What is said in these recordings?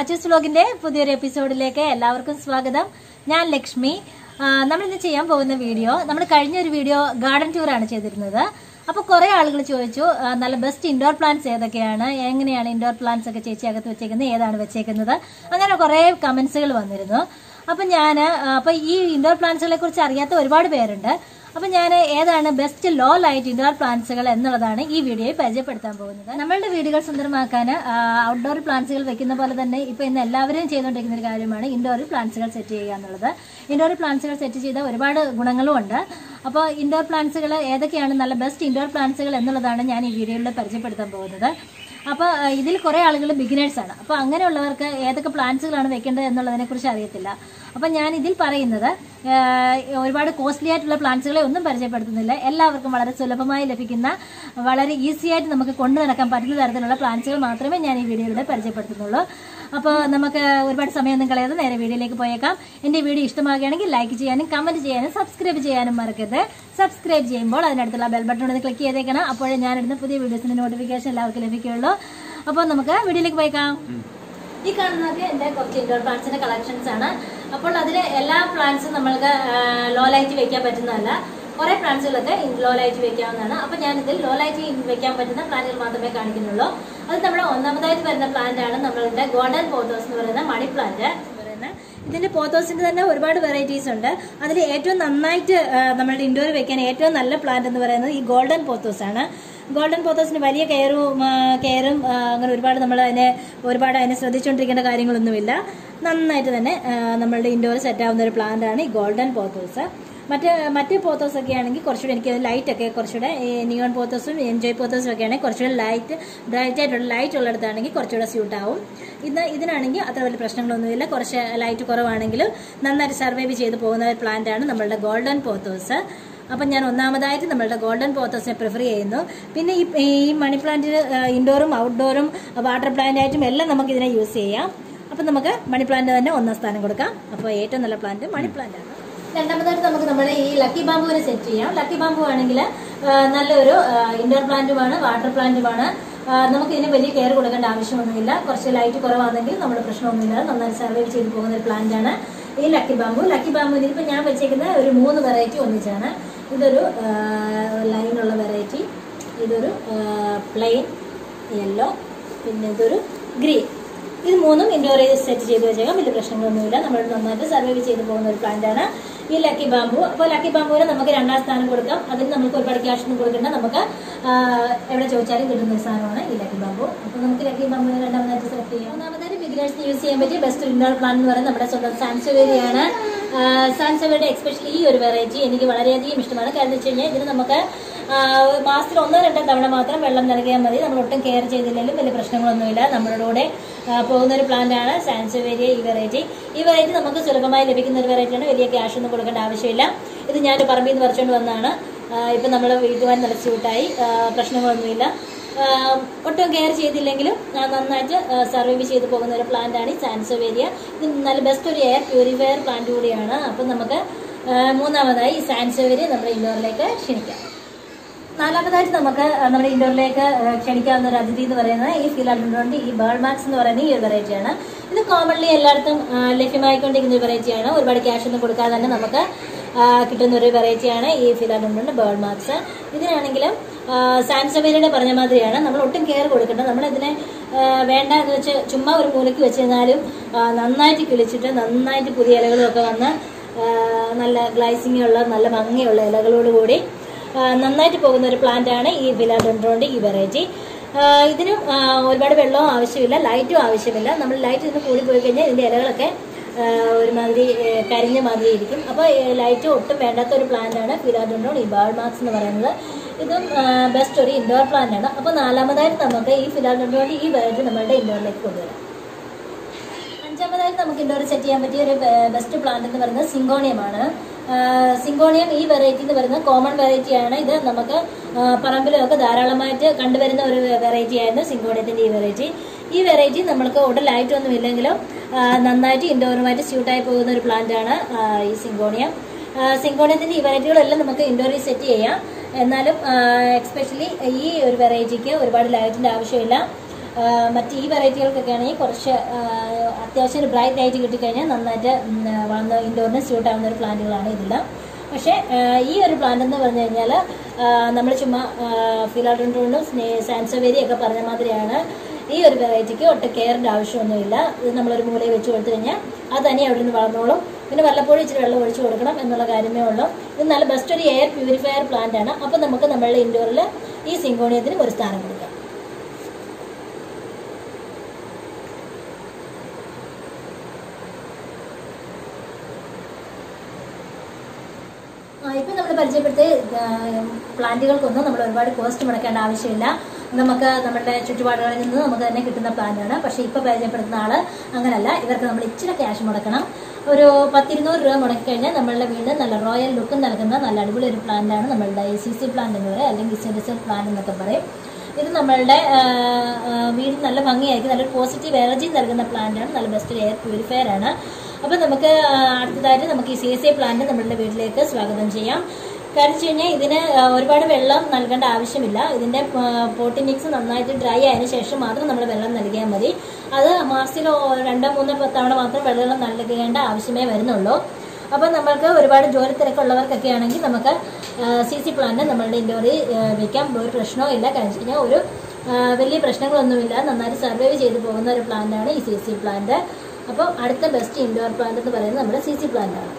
ചാച്ചൂസ് വ്ലോഗിന്റെ പുതിയൊരു എപ്പിസോഡിലേക്ക് എല്ലാവർക്കും സ്വാഗതം ഞാൻ ലക്ഷ്മി നമ്മൾ ഇന്ന് ചെയ്യാൻ പോകുന്ന വീഡിയോ നമ്മൾ കഴിഞ്ഞ ഒരു വീഡിയോ ഗാർഡൻ ടൂർ ആണ് ചെയ്തിരുന്നത് അപ്പോൾ കുറെ ആളുകൾ ചോദിച്ചു ആ, നല്ല ബെസ്റ്റ് ഇൻഡോർ പ്ലാന്റ്സ് ഏതൊക്കെയാണ് എങ്ങനെയാണ് ഇൻഡോർ പ്ലാന്റ്സ് ഒക്കെ ചേച്ചി അകത്ത് വെച്ചേക്കുന്നത് ഏതാണ് വെച്ചേക്കുന്നത് അങ്ങനെ കുറെ കമന്റ്സുകൾ വന്നിരുന്നു അപ്പൊ ഞാൻ അപ്പൊ ഈ ഇൻഡോർ പ്ലാന്റ്സുകളെ കുറിച്ച് അറിയാത്ത ഒരുപാട് പേരുണ്ട് അപ്പൊ ഞാൻ ഏതാണ് ബെസ്റ്റ് ലോ ലൈറ്റ് ഇൻഡോർ പ്ലാന്റ്സുകൾ എന്നുള്ളതാണ് ഈ വീഡിയോയിൽ പരിചയപ്പെടുത്താൻ പോകുന്നത് നമ്മളുടെ വീടുകൾ സുന്ദരമാക്കാൻ ഔട്ട്ഡോർ പ്ലാന്റ്സുകൾ വെക്കുന്ന പോലെ തന്നെ ഇപ്പൊ ഇന്ന് എല്ലാവരും ചെയ്തുകൊണ്ടിരിക്കുന്ന ഒരു കാര്യമാണ് ഇൻഡോറിൽ പ്ലാന്റ്സുകൾ സെറ്റ് ചെയ്യുക എന്നുള്ളത് ഇൻഡോറിൽ പ്ലാന്റ്സുകൾ സെറ്റ് ചെയ്ത ഒരുപാട് ഗുണങ്ങളും ഉണ്ട് അപ്പോൾ ഇൻഡോർ പ്ലാന്റ്സുകൾ ഏതൊക്കെയാണ് നല്ല ബെസ്റ്റ് ഇൻഡോർ പ്ലാന്റ്സുകൾ എന്നുള്ളതാണ് ഞാൻ ഈ വീഡിയോയിൽ പരിചയപ്പെടുത്താൻ പോകുന്നത് അപ്പോൾ ഇതിൽ കുറേ ആളുകൾ ബിഗിനേഴ്സ് ആണ് അപ്പോൾ അങ്ങനെയുള്ളവർക്ക് ഏതൊക്കെ പ്ലാന്റ്സുകളാണ് വെക്കേണ്ടത് എന്നുള്ളതിനെ കുറിച്ച് അറിയത്തില്ല അപ്പം ഞാൻ ഇതിൽ പറയുന്നത് ആ, ഒരുപാട് കോസ്റ്റ്ലി ആയിട്ടുള്ള പ്ലാന്റ്സുകളെ ഒന്നും പരിചയപ്പെടുത്തുന്നില്ല എല്ലാവർക്കും വളരെ സുലഭമായി ലഭിക്കുന്ന വളരെ ഈസി ആയിട്ട് നമുക്ക് കൊണ്ടു നടക്കാൻ പറ്റുന്ന തരത്തിലുള്ള പ്ലാന്റ്സുകൾ മാത്രമേ ഞാൻ ഈ വീഡിയോയിലൂടെ പരിചയപ്പെടുത്തുന്നുള്ളൂ അപ്പോൾ നമുക്ക് ഒരുപാട് സമയമൊന്നും കളയാതെ നേരെ വീഡിയോയിലേക്ക് പോയേക്കാം എൻ്റെ വീഡിയോ ഇഷ്ടമാകുകയാണെങ്കിൽ ലൈക്ക് ചെയ്യാനും കമന്റ് ചെയ്യാനും സബ്സ്ക്രൈബ് ചെയ്യാനും മറക്കരുത് സബ്സ്ക്രൈബ് ചെയ്യുമ്പോൾ അതിനടുത്തുള്ള ബെൽ ബട്ടൺ ഒന്ന് ക്ലിക്ക് ചെയ്തേക്കണം അപ്പോഴേ ഞാനിടുന്ന പുതിയ വീഡിയോസിന്റെ നോട്ടിഫിക്കേഷൻ എല്ലാവർക്കും ലഭിക്കുകയുള്ളൂ അപ്പോൾ നമുക്ക് വീഡിയോയിലേക്ക് പോയേക്കാം ഈ കാണുന്നതൊക്കെ എൻ്റെ കുറച്ച് ഇൻഡോർ പ്ലാന്റ്സിന്റെ കളക്ഷൻസ് ആണ് അപ്പോൾ അതിലെ എല്ലാ പ്ലാന്റ്സും നമ്മൾക്ക് ലോ ലൈറ്റ് വെക്കാൻ പറ്റുന്നതല്ല കുറെ പ്ലാന്റ്സുകളൊക്കെ ലോ ലൈറ്റ് വെക്കാവുന്നതാണ് അപ്പോൾ ഞാൻ ഇതിൽ ലോ ലൈറ്റ് വെക്കാൻ പറ്റുന്ന പ്ലാന്റുകൾ മാത്രമേ കാണിക്കുന്നുള്ളൂ അത് നമ്മുടെ ഒന്നാമതായിട്ട് വരുന്ന പ്ലാന്റ് ആണ് നമ്മളുടെ ഗോൾഡൻ പോത്തോസ് എന്ന് പറയുന്ന മണി പ്ലാന്റ് പറയുന്നത് ഇതിന്റെ പോത്തോസിന്റെ തന്നെ ഒരുപാട് വെറൈറ്റീസ് ഉണ്ട് അതിൽ ഏറ്റവും നന്നായിട്ട് ആ, നമ്മളുടെ ഇൻഡോർ വെക്കാൻ ഏറ്റവും നല്ല പ്ലാന്റ് എന്ന് പറയുന്നത് ഈ ഗോൾഡൻ പോത്തോസ് ആണ് ഗോൾഡൻ പോത്തോസിന് വലിയ കെയറും കെയറും അങ്ങനെ ഒരുപാട് നമ്മൾ അതിനെ ഒരുപാട് അതിനെ ശ്രദ്ധിച്ചുകൊണ്ടിരിക്കേണ്ട കാര്യങ്ങളൊന്നുമില്ല നന്നായിട്ട് തന്നെ ആ, നമ്മളുടെ ഇൻഡോർ സെറ്റ് ആവുന്ന ഒരു പ്ലാന്റ് ആണ് ഈ ഗോൾഡൻ പോത്തോസ് മറ്റ് മറ്റ് പോത്തോസ് ഒക്കെ ആണെങ്കിൽ കുറച്ചുകൂടെ എനിക്ക് ലൈറ്റ് ഒക്കെ കുറച്ചുകൂടെ ഈ നിയോൺ പോത്തോസും എൻജോയ് പോത്തോസും ഒക്കെ ആണെങ്കിൽ കുറച്ചുകൂടെ ലൈറ്റ് ബ്രൈറ്റ് ആയിട്ടുള്ള ലൈറ്റ് ഉള്ളിടത്താണെങ്കിൽ കുറച്ചുകൂടെ സ്യൂട്ട് ആവും ഇന്ന് ഇതിനാണെങ്കിൽ അത്ര വലിയ പ്രശ്നങ്ങളൊന്നുമില്ല കുറച്ച് ലൈറ്റ് കുറവാണെങ്കിലും നന്നായിട്ട് സർവൈവ് ചെയ്ത് പോകുന്ന ഒരു പ്ലാന്റ് ആണ് നമ്മളുടെ ഗോൾഡൻ പോത്തോസ് അപ്പം ഞാൻ ഒന്നാമതായിട്ട് നമ്മളുടെ ഗോൾഡൻ പോത്തോസിനെ പ്രിഫർ ചെയ്യുന്നു പിന്നെ ഈ ഈ മണി പ്ലാന്റ് ഇൻഡോറും ഔട്ട്ഡോറും വാട്ടർ പ്ലാന്റ് ആയിട്ടും എല്ലാം നമുക്ക് ഇതിനെ യൂസ് ചെയ്യാം അപ്പം നമുക്ക് മണി പ്ലാന്റ് തന്നെ ഒന്നാം സ്ഥാനം കൊടുക്കാം അപ്പോൾ ഏറ്റവും നല്ല പ്ലാന്റ് മണി പ്ലാന്റ് ആണ് രണ്ടാമതായിട്ട് നമുക്ക് നമ്മുടെ ഈ ലക്കി ബാമ്പുവിനെ സെറ്റ് ചെയ്യാം ലക്കി ബാമ്പു ആണെങ്കിൽ നല്ലൊരു ഇൻഡോർ പ്ലാന്റുമാണ് വാട്ടർ പ്ലാന്റുമാണ് നമുക്ക് ഇതിന് വലിയ കെയർ കൊടുക്കേണ്ട ആവശ്യമൊന്നുമില്ല കുറച്ച് ലൈറ്റ് കുറവാണെങ്കിൽ നമ്മുടെ പ്രശ്നമൊന്നുമില്ല നന്നായി സർവൈവ് ചെയ്ത് പോകുന്ന ഒരു പ്ലാന്റ് ആണ് ഈ ലക്കി ബാമ്പു ലക്കി ബാമ്പുവിന് ഇപ്പം ഞാൻ വെച്ചേക്കുന്ന ഒരു മൂന്ന് വെറൈറ്റി ഒന്നിച്ചാണ് ഇതൊരു ലൈനുള്ള വെറൈറ്റി ഇതൊരു പ്ലെയിൻ യെല്ലോ പിന്നെ ഇതൊരു ഗ്രീൻ ഇത് മൂന്നും ഇൻഡോർ സെറ്റ് ചെയ്ത് വെച്ചേക്കാം വലിയ പ്രശ്നങ്ങളൊന്നുമില്ല നമ്മൾ നന്നായിട്ട് സർവൈവ് ചെയ്ത് പോകുന്ന ഒരു പ്ലാന്റ് ആണ് ഈ ലക്കി ബാമ്പു അപ്പോൾ ലക്കി ബാമ്പുവിന് നമുക്ക് രണ്ടാം സ്ഥാനം കൊടുക്കാം അതിന് നമുക്ക് ഒരുപാട് ക്യാഷ് ഒന്നും കൊടുക്കേണ്ട നമുക്ക് ആ, എവിടെ ചോദിച്ചാലും കിട്ടുന്ന ഒരു സാധനമാണ് ഈ ലക്കി ബാമ്പു അപ്പോൾ നമുക്ക് ലക്കി ബാമ്പുവിനെ രണ്ടാമതായിട്ട് സെലക്ട് ചെയ്യാം ഒന്നാമതായിട്ട് ബിഗിനേഴ്സിന് യൂസ് ചെയ്യാൻ പറ്റിയ ബെസ്റ്റ് ഇൻഡോർ പ്ലാന്റ് എന്ന് പറയുന്നത് നമ്മുടെ സ്വന്തം സാൻസവേരിയാണ് സാൻസവേരുടെ എക്സ്പെഷ്യലി ഈ ഒരു വെറൈറ്റി എനിക്ക് വളരെയധികം ഇഷ്ടമാണ് കാരണം എന്ന് വെച്ച് കഴിഞ്ഞാൽ ഇതിന് നമുക്ക് ആ, മാസത്തിൽ ഒന്നോ രണ്ടോ തവണ മാത്രം വെള്ളം നൽകിയാൽ മതി നമ്മൾ ഒട്ടും കെയർ ചെയ്തില്ലെങ്കിലും വലിയ പ്രശ്നങ്ങളൊന്നുമില്ല നമ്മുടെ കൂടെ ആ, പോകുന്ന ഒരു പ്ലാന്റ് ആണ് സാൻസവേരിയ ഈ വെറൈറ്റി ഈ വെറൈറ്റി നമുക്ക് സുലഭമായി ലഭിക്കുന്ന ഒരു വെറൈറ്റിയാണ് വലിയ ക്യാഷ് ഒന്നും കൊടുക്കേണ്ട ആവശ്യമില്ല ഇത് ഞാൻ പറമ്പിൽ നിന്ന് പറിച്ചുകൊണ്ട് വന്നതാണ് ആ, ഇപ്പം നമ്മൾ വീട്ടുവാൻ നല്ല സ്യൂട്ടായി ആ, പ്രശ്നങ്ങളൊന്നുമില്ല ആ, ഒട്ടും കെയർ ചെയ്തില്ലെങ്കിലും ആ, നന്നായിട്ട് സർവൈവ് ചെയ്ത് പോകുന്ന ഒരു പ്ലാന്റ് ആണ് ഈ സാൻസവേരിയ ഇത് നല്ല ബെസ്റ്റ് ഒരു എയർ പ്യൂരിഫയർ പ്ലാന്റ് കൂടിയാണ് അപ്പം നമുക്ക് ആ, മൂന്നാമതായി ഈ സാൻസവേരിയ നമ്മുടെ ഇൻഡോറിലേക്ക് ക്ഷണിക്കാം നാലാമതായിട്ട് നമുക്ക് നമ്മുടെ ഇൻഡോറിലേക്ക് ക്ഷണിക്കാവുന്ന ഒരു അതിഥി എന്ന് പറയുന്നത് ഈ ഫിലാഡോണ്ട് ഈ ബേൾ മാക്സ് എന്ന് പറയുന്ന ഈ ഒരു വെറൈറ്റിയാണ് ഇത് കോമൺലി എല്ലായിടത്തും ആ, ലഭ്യമായിക്കൊണ്ടിരിക്കുന്ന ഒരു വെറൈറ്റിയാണ് ഒരുപാട് ക്യാഷ് ഒന്നും കൊടുക്കാതെ തന്നെ നമുക്ക് ആ, കിട്ടുന്ന ഒരു വെറൈറ്റിയാണ് ഈ ഫിലാഡോണ്ട് ബേൾ മാക്സ് ഇതിനാണെങ്കിലും സാൻസവേരിയുടെ പറഞ്ഞ മാതിരിയാണ് നമ്മൾ ഒട്ടും കെയർ കൊടുക്കേണ്ട നമ്മൾ ഇതിനെ ആ, വേണ്ട എന്ന് വെച്ച് ചുമ്മാ ഒരു മൂലയ്ക്ക് വെച്ചിരുന്നാലും ആ, നന്നായിട്ട് കിളിച്ചിട്ട് നന്നായിട്ട് പുതിയ ഇലകളും ഒക്കെ വന്ന് ആ, നല്ല ഗ്ലൈസിംഗ് ഉള്ള നല്ല ഭംഗിയുള്ള ഇലകളോട് കൂടി ആ, നന്നായിട്ട് പോകുന്ന ഒരു പ്ലാന്റ് ആണ് ഈ ഫിലാഡോണ്ട് ഈ വെറൈറ്റി ഇതിനും ആ, ഒരുപാട് വെള്ളവും ആവശ്യമില്ല ലൈറ്റും ആവശ്യമില്ല നമ്മൾ ലൈറ്റ് ഇതിന് കൂടി പോയി കഴിഞ്ഞാൽ ഇതിന്റെ ഇലകളൊക്കെ ആ, ഒരുമാതിരി ഏ, കരിഞ്ഞ മാതിരി ഇരിക്കും അപ്പോൾ ലൈറ്റ് ഒട്ടും വേണ്ടാത്ത ഒരു പ്ലാന്റ് ആണ് ഫിലാഡോണ്ടോൺ ഈ ബാൾ മാർക്സ് എന്ന് പറയുന്നത് ഇതും ബെസ്റ്റ് ഒരു ഇൻഡോർ പ്ലാന്റ് ആണ് അപ്പോൾ നാലാമതായിട്ട് നമുക്ക് ഈ ഫിലാഡോണ്ടോണ്ട് ഈ വെറൈറ്റി നമ്മളുടെ ഇൻഡോറിലേക്ക് കൊണ്ടുവരാം അഞ്ചാമതായിട്ട് നമുക്ക് ഇൻഡോർ സെറ്റ് ചെയ്യാൻ പറ്റിയ ഒരു ബെസ്റ്റ് പ്ലാന്റ് എന്ന് പറയുന്നത് സിങ്കോണിയമാണ് സിങ്കോണിയം ഈ വെറൈറ്റി എന്ന് പറയുന്നത് കോമൺ വെറൈറ്റി ആണ് ഇത് നമുക്ക് ആ, പറമ്പിലൊക്കെ ധാരാളമായിട്ട് കണ്ടുവരുന്ന ഒരു വെറൈറ്റി ആയിരുന്നു സിങ്കോണിയത്തിന്റെ ഈ വെറൈറ്റി ഈ വെറൈറ്റി നമ്മൾക്ക് ഒട്ടും ലൈറ്റ് ഒന്നും ഇല്ലെങ്കിലും ആ, നന്നായിട്ട് ഇൻഡോറുമായിട്ട് സ്യൂട്ടായി പോകുന്ന ഒരു പ്ലാന്റ് ആണ് ആ, ഈ സിങ്കോണിയം സിങ്കോണിയത്തിന്റെ ഈ വെറൈറ്റികളെല്ലാം നമുക്ക് ഇൻഡോറിൽ സെറ്റ് ചെയ്യാം എന്നാലും എക്സ്പെഷ്യലി ഈ ഒരു വെറൈറ്റിക്ക് ഒരുപാട് ലൈറ്റിന്റെ ആവശ്യമില്ല ആ, മറ്റ് ഈ വെറൈറ്റികൾക്കൊക്കെ ആണെങ്കിൽ കുറച്ച് ആ, അത്യാവശ്യം ഒരു ബ്രൈറ്റ് ലൈറ്റ് കിട്ടിക്കഴിഞ്ഞാൽ നന്നായിട്ട് ഉം, വളർന്ന് ഇൻഡോറിന് സ്യൂട്ട് ആവുന്ന ഒരു പ്ലാന്റുകളാണ് ഇതെല്ലാം പക്ഷേ ആ, ഈ ഒരു പ്ലാന്റ് എന്ന് പറഞ്ഞു കഴിഞ്ഞാൽ നമ്മൾ ചുമ്മാ ഫിലാഡോണ്ടോണും സാൻസോവേരി ഒക്കെ പറഞ്ഞ മാതിരിയാണ് ഈ ഒരു വെറൈറ്റിക്ക് ഒട്ടും കെയറിൻ്റെ ആവശ്യമൊന്നുമില്ല ഇത് നമ്മളൊരു മൂലയിൽ വെച്ച് കൊടുത്തു കഴിഞ്ഞാൽ അത് തന്നെ അവിടെ നിന്ന് വളർന്നോളും പിന്നെ വല്ലപ്പോഴും ഇച്ചിരി വെള്ളം ഒഴിച്ചു കൊടുക്കണം എന്നുള്ള കാര്യമേ ഉള്ളൂ ഇത് നല്ല ബെസ്റ്റ് ഒരു എയർ പ്യൂരിഫയർ പ്ലാന്റ് ആണ് അപ്പോൾ നമുക്ക് നമ്മളുടെ ഇൻഡോറിൽ ഈ സിങ്കോണിയത്തിന് ഒരു സ്ഥാനം കൊടുക്കാം ആ, ഇപ്പം നമ്മൾ പരിചയപ്പെടുത്തിയ ആ, പ്ലാന്റുകൾക്കൊന്നും നമ്മൾ ഒരുപാട് കോസ്റ്റ് മുടക്കേണ്ട ആവശ്യമില്ല നമുക്ക് നമ്മുടെ ചുറ്റുപാടുകളിൽ നിന്ന് നമുക്ക് തന്നെ കിട്ടുന്ന പ്ലാന്റാണ് പക്ഷേ ഇപ്പോൾ പരിചയപ്പെടുത്തുന്ന ആള് അങ്ങനല്ല ഇവർക്ക് നമ്മൾ ഇച്ചിരി ക്യാഷ് മുടക്കണം ഒരു പത്തിരുന്നൂറ് രൂപ മുടക്കി കഴിഞ്ഞാൽ നമ്മളുടെ വീട് നല്ല റോയൽ ലുക്ക് നൽകുന്ന നല്ല അടിപൊളി ഒരു പ്ലാന്റാണ് നമ്മളുടെ സി സി പ്ലാന്റ് എന്ന് പറയും അല്ലെങ്കിൽ സെഡിസൽ പ്ലാന്റ് എന്നൊക്കെ പറയും ഇത് നമ്മളുടെ ആ, ആ, വീട് നല്ല ഭംഗിയായിരിക്കും നല്ലൊരു പോസിറ്റീവ് എനർജി നൽകുന്ന പ്ലാന്റാണ് നല്ല ബെസ്റ്റ് എയർ പ്യൂരിഫയർ ആണ് അപ്പോൾ നമുക്ക് ആ, അടുത്തതായിട്ട് നമുക്ക് ഈ സി സി പ്ലാന്റ് നമ്മളുടെ വീട്ടിലേക്ക് സ്വാഗതം ചെയ്യാം കാരണം വെച്ച് കഴിഞ്ഞാൽ ഇതിന് ആ, ഒരുപാട് വെള്ളം നൽകേണ്ട ആവശ്യമില്ല ഇതിന്റെ പോട്ടി മിക്സ് നന്നായിട്ട് ഡ്രൈ ആയതിനു ശേഷം മാത്രം നമ്മൾ വെള്ളം നൽകിയാൽ മതി അത് മാസത്തിൽ രണ്ടോ മൂന്നോ തവണ മാത്രം വെള്ളം നൽകേണ്ട ആവശ്യമേ വരുന്നുള്ളൂ അപ്പം നമ്മൾക്ക് ഒരുപാട് ജോലി തിരക്കുള്ളവർക്കൊക്കെ ആണെങ്കിൽ നമുക്ക് സി സി പ്ലാന്റ് നമ്മളുടെ ഇൻഡോറിൽ വെക്കാം ഒരു പ്രശ്നവും ഇല്ല കാരണം വെച്ച് കഴിഞ്ഞാൽ ഒരു ആ, വലിയ പ്രശ്നങ്ങളൊന്നുമില്ല നന്നായിട്ട് സർവൈവ് ചെയ്ത് പോകുന്ന ഒരു പ്ലാന്റാണ് ഈ സി സി പ്ലാന്റ് അപ്പം അടുത്ത ബെസ്റ്റ് ഇൻഡോർ പ്ലാന്റ് എന്ന് പറയുന്നത് നമ്മുടെ സി സി പ്ലാന്റ് ആണ്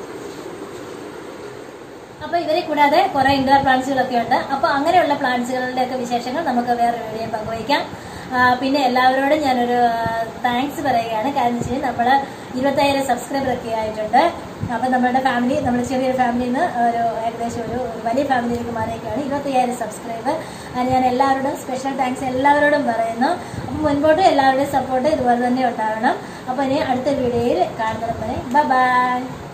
അപ്പൊ ഇവരെ കൂടാതെ കുറെ ഇൻഡോർ പ്ലാന്റ്സുകളൊക്കെ ഉണ്ട് അപ്പൊ അങ്ങനെയുള്ള പ്ലാന്റ്സുകളുടെ ഒക്കെ വിശേഷങ്ങൾ നമുക്ക് വേറെ വീഡിയോ പങ്കുവയ്ക്കാം ആ, പിന്നെ എല്ലാവരോടും ഞാനൊരു താങ്ക്സ് പറയുകയാണ് കാരണം വെച്ച് കഴിഞ്ഞാൽ നമ്മൾ ഇരുപത്തയ്യായിരം സബ്സ്ക്രൈബർ ഒക്കെ ആയിട്ടുണ്ട് അപ്പൊ നമ്മളുടെ ഫാമിലി നമ്മുടെ ചെറിയൊരു ഫാമിലിയിൽ നിന്ന് ഒരു ഏകദേശം ഒരു ഒരു വലിയ ഫാമിലിയിലേക്ക് മാറിയൊക്കെയാണ് ഇരുപത്തയ്യായിരം സബ്സ്ക്രൈബർ അതിന് ഞാൻ എല്ലാവരോടും സ്പെഷ്യൽ താങ്ക്സ് എല്ലാവരോടും പറയുന്നു അപ്പം മുൻപോട്ട് എല്ലാവരുടെയും സപ്പോർട്ട് ഇതുപോലെ തന്നെ ഉണ്ടാവണം അപ്പോൾ ഇനി അടുത്ത വീഡിയോയിൽ കാണുന്നത് വരെ ബൈ ബൈ